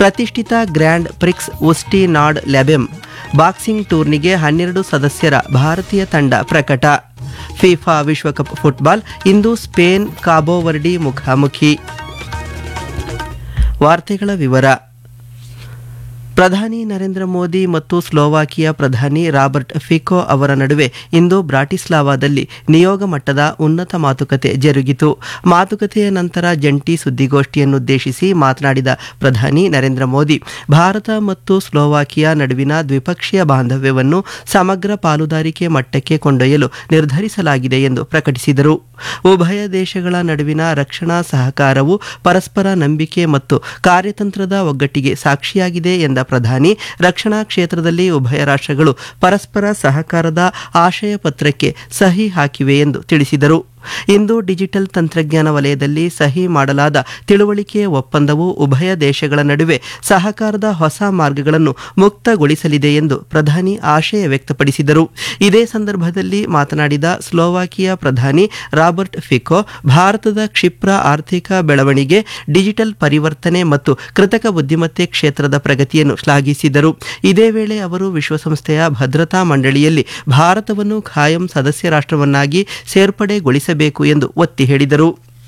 ಪ್ರತಿಷ್ಠಿತ grand prix Usti nad Labem boxing ಟೂರ್ನಿಗೆ ಹನ್ನೆರಡು ಸದಸ್ಯರ ಭಾರತೀಯ ತಂಡ ಪ್ರಕಟ ಫಿಫಾ ವಿಶ್ವಕಪ್ ಫುಟ್ಬಾಲ್ ಇಂದು ಸ್ಪೇನ್ ಕಾಬೋವರ್ಡಿ ಮುಖಾಮುಖಿ ವಾರ್ತೆಗಳ ವಿವರ ಪ್ರಧಾನಿ ನರೇಂದ್ರ ಮೋದಿ ಮತ್ತು ಸ್ಲೋವಾಕಿಯಾ ಪ್ರಧಾನಿ ರಾಬರ್ಟ್ ಫಿಕೋ ಅವರ ನಡುವೆ ಇಂದು ಬ್ರಾಟಿಸ್ಲಾವಾದಲ್ಲಿ ನಿಯೋಗ ಮಟ್ಟದ ಉನ್ನತ ಮಾತುಕತೆ ಜರುಗಿತು ಮಾತುಕತೆಯ ನಂತರ ಜಂಟಿ ಸುದ್ದಿಗೋಷ್ಠಿಯನ್ನುದ್ದೇಶಿಸಿ ಮಾತನಾಡಿದ ಪ್ರಧಾನಿ ನರೇಂದ್ರ ಮೋದಿ ಭಾರತ ಮತ್ತು ಸ್ಲೋವಾಕಿಯಾ ನಡುವಿನ ದ್ವಿಪಕ್ಷೀಯ ಬಾಂಧವ್ಯವನ್ನು ಸಮಗ್ರ ಪಾಲುದಾರಿಕೆ ಮಟ್ಟಕ್ಕೆ ಕೊಂಡೊಯ್ಯಲು ನಿರ್ಧರಿಸಲಾಗಿದೆ ಎಂದು ಪ್ರಕಟಿಸಿದರು ಉಭಯ ದೇಶಗಳ ನಡುವಿನ ರಕ್ಷಣಾ ಸಹಕಾರವು ಪರಸ್ಪರ ನಂಬಿಕೆ ಮತ್ತು ಕಾರ್ಯತಂತ್ರದ ಒಗ್ಗಟ್ಟಿಗೆ ಸಾಕ್ಷಿಯಾಗಿದೆ ಎಂದ ಪ್ರಧಾನಿ ರಕ್ಷಣಾ ಕ್ಷೇತ್ರದಲ್ಲಿ ಉಭಯ ರಾಷ್ಟ್ರಗಳು ಪರಸ್ಪರ ಸಹಕಾರದ ಆಶಯ ಪತ್ರಕ್ಕೆ ಸಹಿ ಹಾಕಿವೆ ಎಂದು ತಿಳಿಸಿದರು ಇಂದು ಡಿಜಿಟಲ್ ತಂತ್ರಜ್ಞಾನ ವಲಯದಲ್ಲಿ ಸಹಿ ಮಾಡಲಾದ ತಿಳುವಳಿಕೆ ಒಪ್ಪಂದವು ಉಭಯ ದೇಶಗಳ ನಡುವೆ ಸಹಕಾರದ ಹೊಸ ಮಾರ್ಗಗಳನ್ನು ಮುಕ್ತಗೊಳಿಸಲಿದೆ ಎಂದು ಪ್ರಧಾನಿ ಆಶಯ ವ್ಯಕ್ತಪಡಿಸಿದರು ಇದೇ ಸಂದರ್ಭದಲ್ಲಿ ಮಾತನಾಡಿದ ಸ್ಲೋವಾಕಿಯಾ ಪ್ರಧಾನಿ ರಾಬರ್ಟ್ ಫಿಕೋ ಭಾರತದ ಕ್ಷಿಪ್ರ ಆರ್ಥಿಕ ಬೆಳವಣಿಗೆ ಡಿಜಿಟಲ್ ಪರಿವರ್ತನೆ ಮತ್ತು ಕೃತಕ ಬುದ್ಧಿಮತ್ತೆ ಕ್ಷೇತ್ರದ ಪ್ರಗತಿಯನ್ನು ಶ್ಲಾಘಿಸಿದರು ಇದೇ ವೇಳೆ ಅವರು ವಿಶ್ವಸಂಸ್ಥೆಯ ಭದ್ರತಾ ಮಂಡಳಿಯಲ್ಲಿ ಭಾರತವನ್ನು ಖಾಯಂ ಸದಸ್ಯ ರಾಷ್ಟ್ರವನ್ನಾಗಿ ಸೇರ್ಪಡೆಗೊಳಿಸಬೇಕು ಎಂದು ಒತ್ತಿ ಹೇಳಿದರು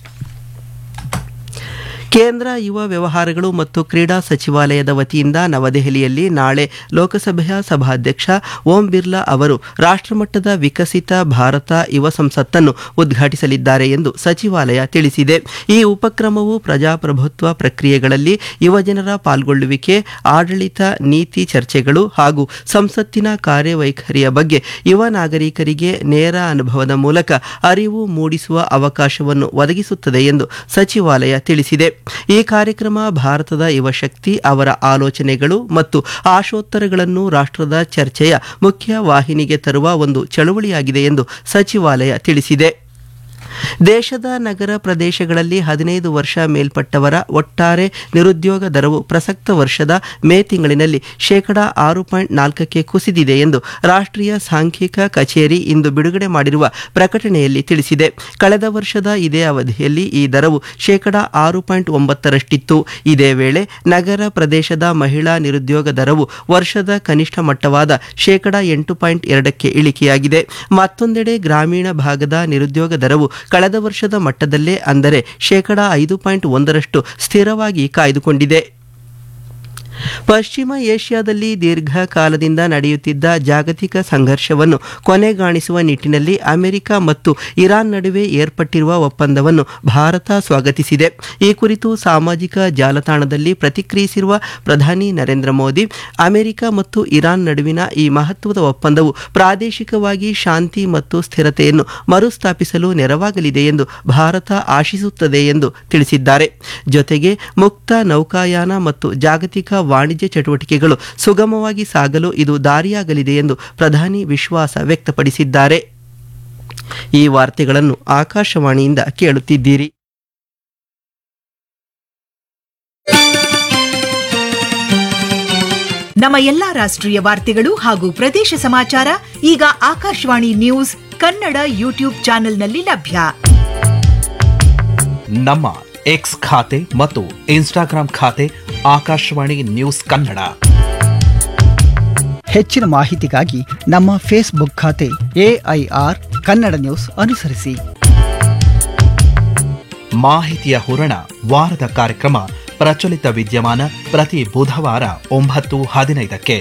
ಕೇಂದ್ರ ಯುವ ವ್ಯವಹಾರಗಳು ಮತ್ತು ಕ್ರೀಡಾ ಸಚಿವಾಲಯದ ವತಿಯಿಂದ ನವದೆಹಲಿಯಲ್ಲಿ ನಾಳೆ ಲೋಕಸಭೆಯ ಸಭಾಧ್ಯಕ್ಷ ಓಂ ಬಿರ್ಲಾ ಅವರು ರಾಷ್ಟ್ರಮಟ್ಟದ ವಿಕಸಿತ ಭಾರತ ಯುವ ಸಂಸತ್ತನ್ನು ಉದ್ಘಾಟಿಸಲಿದ್ದಾರೆ ಎಂದು ಸಚಿವಾಲಯ ತಿಳಿಸಿದೆ ಈ ಉಪಕ್ರಮವು ಪ್ರಜಾಪ್ರಭುತ್ವ ಪ್ರಕ್ರಿಯೆಗಳಲ್ಲಿ ಯುವಜನರ ಪಾಲ್ಗೊಳ್ಳುವಿಕೆ ಆಡಳಿತ ನೀತಿ ಚರ್ಚೆಗಳು ಹಾಗೂ ಸಂಸತ್ತಿನ ಕಾರ್ಯವೈಖರಿಯ ಬಗ್ಗೆ ಯುವ ನಾಗರಿಕರಿಗೆ ನೇರ ಅನುಭವದ ಮೂಲಕ ಅರಿವು ಮೂಡಿಸುವ ಅವಕಾಶವನ್ನು ಒದಗಿಸುತ್ತದೆ ಎಂದು ಸಚಿವಾಲಯ ತಿಳಿಸಿದೆ ಈ ಕಾರ್ಯಕ್ರಮ ಭಾರತದ ಯುವಶಕ್ತಿ ಅವರ ಆಲೋಚನೆಗಳು ಮತ್ತು ಆಶೋತ್ತರಗಳನ್ನು ರಾಷ್ಟ್ರದ ಚರ್ಚೆಯ ಮುಖ್ಯ ವಾಹಿನಿಗೆ ತರುವ ಒಂದು ಚಳುವಳಿಯಾಗಿದೆ ಎಂದು ಸಚಿವಾಲಯ ತಿಳಿಸಿದೆ ದೇಶದ ನಗರ ಪ್ರದೇಶಗಳಲ್ಲಿ ಹದಿನೈದು ವರ್ಷ ಮೇಲ್ಪಟ್ಟವರ ಒಟ್ಟಾರೆ ನಿರುದ್ಯೋಗ ದರವು ಪ್ರಸಕ್ತ ವರ್ಷದ ಮೇ ತಿಂಗಳಿನಲ್ಲಿ ಶೇಕಡಾ ಆರು ಪಾಯಿಂಟ್ ನಾಲ್ಕಕ್ಕೆ ಕುಸಿದಿದೆ ಎಂದು ರಾಷ್ಟ್ರೀಯ ಸಾಂಖ್ಯಿಕ ಕಚೇರಿ ಇಂದು ಬಿಡುಗಡೆ ಮಾಡಿರುವ ಪ್ರಕಟಣೆಯಲ್ಲಿ ತಿಳಿಸಿದೆ ಕಳೆದ ವರ್ಷದ ಇದೇ ಅವಧಿಯಲ್ಲಿ ಈ ದರವು ಶೇಕಡಾ ಆರು ಪಾಯಿಂಟ್ ಒಂಬತ್ತರಷ್ಟಿತ್ತು ಇದೇ ವೇಳೆ ನಗರ ಪ್ರದೇಶದ ಮಹಿಳಾ ನಿರುದ್ಯೋಗ ದರವು ವರ್ಷದ ಕನಿಷ್ಠ ಮಟ್ಟವಾದ ಶೇಕಡಾ ಎಂಟು ಪಾಯಿಂಟ್ ಎರಡಕ್ಕೆ ಇಳಿಕೆಯಾಗಿದೆ ಮತ್ತೊಂದೆಡೆ ಗ್ರಾಮೀಣ ಭಾಗದ ನಿರುದ್ಯೋಗ ದರವು ಕಳೆದ ವರ್ಷದ ಮಟ್ಟದಲ್ಲೇ ಅಂದರೆ ಶೇಕಡಾ ಐದು ಪಾಯಿಂಟ್ ಒಂದರಷ್ಟು ಸ್ಥಿರವಾಗಿ ಕಾಯ್ದುಕೊಂಡಿದೆ ಪಶ್ಚಿಮ ಏಷ್ಯಾದಲ್ಲಿ ದೀರ್ಘಕಾಲದಿಂದ ನಡೆಯುತ್ತಿದ್ದ ಜಾಗತಿಕ ಸಂಘರ್ಷವನ್ನು ಕೊನೆಗಾಣಿಸುವ ನಿಟ್ಟಿನಲ್ಲಿ ಅಮೆರಿಕ ಮತ್ತು ಇರಾನ್ ನಡುವೆ ಏರ್ಪಟ್ಟಿರುವ ಒಪ್ಪಂದವನ್ನು ಭಾರತ ಸ್ವಾಗತಿಸಿದೆ ಈ ಕುರಿತು ಸಾಮಾಜಿಕ ಜಾಲತಾಣದಲ್ಲಿ ಪ್ರತಿಕ್ರಿಯಿಸಿರುವ ಪ್ರಧಾನಿ ನರೇಂದ್ರ ಮೋದಿ ಅಮೆರಿಕ ಮತ್ತು ಇರಾನ್ ನಡುವಿನ ಈ ಮಹತ್ವದ ಒಪ್ಪಂದವು ಪ್ರಾದೇಶಿಕವಾಗಿ ಶಾಂತಿ ಮತ್ತು ಸ್ಥಿರತೆಯನ್ನು ಮರುಸ್ಥಾಪಿಸಲು ನೆರವಾಗಲಿದೆ ಎಂದು ಭಾರತ ಆಶಿಸುತ್ತದೆ ಎಂದು ತಿಳಿಸಿದ್ದಾರೆ ಜೊತೆಗೆ ಮುಕ್ತ ನೌಕಾಯಾನ ಮತ್ತು ಜಾಗತಿಕ ವಾಣಿಜ್ಯ ಚಟುವಟಿಕೆಗಳು ಸುಗಮವಾಗಿ ಸಾಗಲು ಇದು ದಾರಿಯಾಗಲಿದೆ ಎಂದು ಪ್ರಧಾನಿ ವಿಶ್ವಾಸ ವ್ಯಕ್ತಪಡಿಸಿದ್ದಾರೆ ಈ ವಾರ್ತೆಗಳನ್ನು ಆಕಾಶವಾಣಿಯಿಂದ ಕೇಳುತ್ತಿದ್ದೀರಿ ನಮ್ಮ ಎಲ್ಲಾ ರಾಷ್ಟ್ರೀಯ ವಾರ್ತೆಗಳು ಹಾಗೂ ಪ್ರದೇಶ ಸಮಾಚಾರ ಈಗ ಆಕಾಶವಾಣಿ ನ್ಯೂಸ್ ಕನ್ನಡ ಯೂಟ್ಯೂಬ್ ಚಾನೆಲ್ನಲ್ಲಿ ಲಭ್ಯ ನಮ್ಮ ಎಕ್ಸ್ ಖಾತೆ ಮತ್ತು ಇನ್ಸ್ಟಾಗ್ರಾಂ ಖಾತೆ ಆಕಾಶವಾಣಿ ನ್ಯೂಸ್ ಕನ್ನಡ ಹೆಚ್ಚಿನ ಮಾಹಿತಿಗಾಗಿ ನಮ್ಮ ಫೇಸ್ಬುಕ್ ಖಾತೆ ಎಐಆರ್ ಕನ್ನಡ ನ್ಯೂಸ್ ಅನುಸರಿಸಿ ಮಾಹಿತಿಯ ಹೂರಣ ವಾರದ ಕಾರ್ಯಕ್ರಮ ಪ್ರಚಲಿತ ವಿದ್ಯಮಾನ ಪ್ರತಿ ಬುಧವಾರ ಒಂಬತ್ತು ಹದಿನೈದಕ್ಕೆ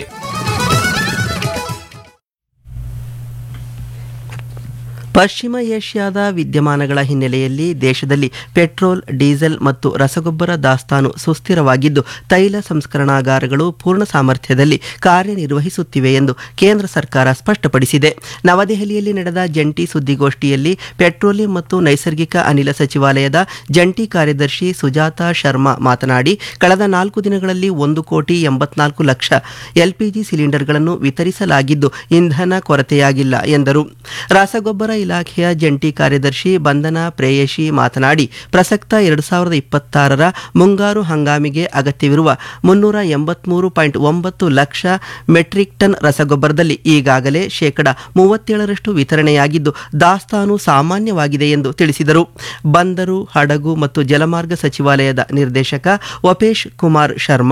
ಪಶ್ಚಿಮ ಏಷ್ಯಾದ ವಿದ್ಯಮಾನಗಳ ಹಿನ್ನೆಲೆಯಲ್ಲಿ ದೇಶದಲ್ಲಿ ಪೆಟ್ರೋಲ್ ಡೀಸೆಲ್ ಮತ್ತು ರಸಗೊಬ್ಬರ ದಾಸ್ತಾನು ಸುಸ್ಥಿರವಾಗಿದ್ದು ತೈಲ ಸಂಸ್ಕರಣಾಗಾರಗಳು ಪೂರ್ಣ ಸಾಮರ್ಥ್ಯದಲ್ಲಿ ಕಾರ್ಯನಿರ್ವಹಿಸುತ್ತಿವೆ ಎಂದು ಕೇಂದ್ರ ಸರ್ಕಾರ ಸ್ಪಷ್ಟಪಡಿಸಿದೆ ನವದೆಹಲಿಯಲ್ಲಿ ನಡೆದ ಜಂಟಿ ಸುದ್ದಿಗೋಷ್ಠಿಯಲ್ಲಿ ಪೆಟ್ರೋಲಿಯಂ ಮತ್ತು ನೈಸರ್ಗಿಕ ಅನಿಲ ಸಚಿವಾಲಯದ ಜಂಟಿ ಕಾರ್ಯದರ್ಶಿ ಸುಜಾತಾ ಶರ್ಮಾ ಮಾತನಾಡಿ ಕಳೆದ ನಾಲ್ಕು ದಿನಗಳಲ್ಲಿ ಒಂದು ಕೋಟಿ ಎಂಬತ್ನಾಲ್ಕು ಲಕ್ಷ ಎಲ್ಪಿಜಿ ಸಿಲಿಂಡರ್ಗಳನ್ನು ವಿತರಿಸಲಾಗಿದ್ದು ಇಂಧನ ಕೊರತೆಯಾಗಿಲ್ಲ ಎಂದರು ರಸಗೊಬ್ಬರ ಇಲಾಖೆಯ ಜಂಟಿ ಕಾರ್ಯದರ್ಶಿ ಬಂಧನ ಪ್ರೇಯಶಿ ಮಾತನಾಡಿ ಪ್ರಸಕ್ತ ಎರಡು ಸಾವಿರದ ಇಪ್ಪತ್ತಾರರ ಮುಂಗಾರು ಹಂಗಾಮಿಗೆ ಅಗತ್ಯವಿರುವ ಮುನ್ನೂರ ಎಂಬತ್ಮೂರು ಪಾಯಿಂಟ್ ಒಂಬತ್ತು ಲಕ್ಷ ಮೆಟ್ರಿಕ್ ಟನ್ ರಸಗೊಬ್ಬರದಲ್ಲಿ ಈಗಾಗಲೇ ಶೇಕಡ ಮೂವತ್ತೇಳರಷ್ಟು ವಿತರಣೆಯಾಗಿದ್ದು ದಾಸ್ತಾನು ಸಾಮಾನ್ಯವಾಗಿದೆ ಎಂದು ತಿಳಿಸಿದರು ಬಂದರು ಹಡಗು ಮತ್ತು ಜಲಮಾರ್ಗ ಸಚಿವಾಲಯದ ನಿರ್ದೇಶಕ ವಪೇಶ್ ಕುಮಾರ್ ಶರ್ಮಾ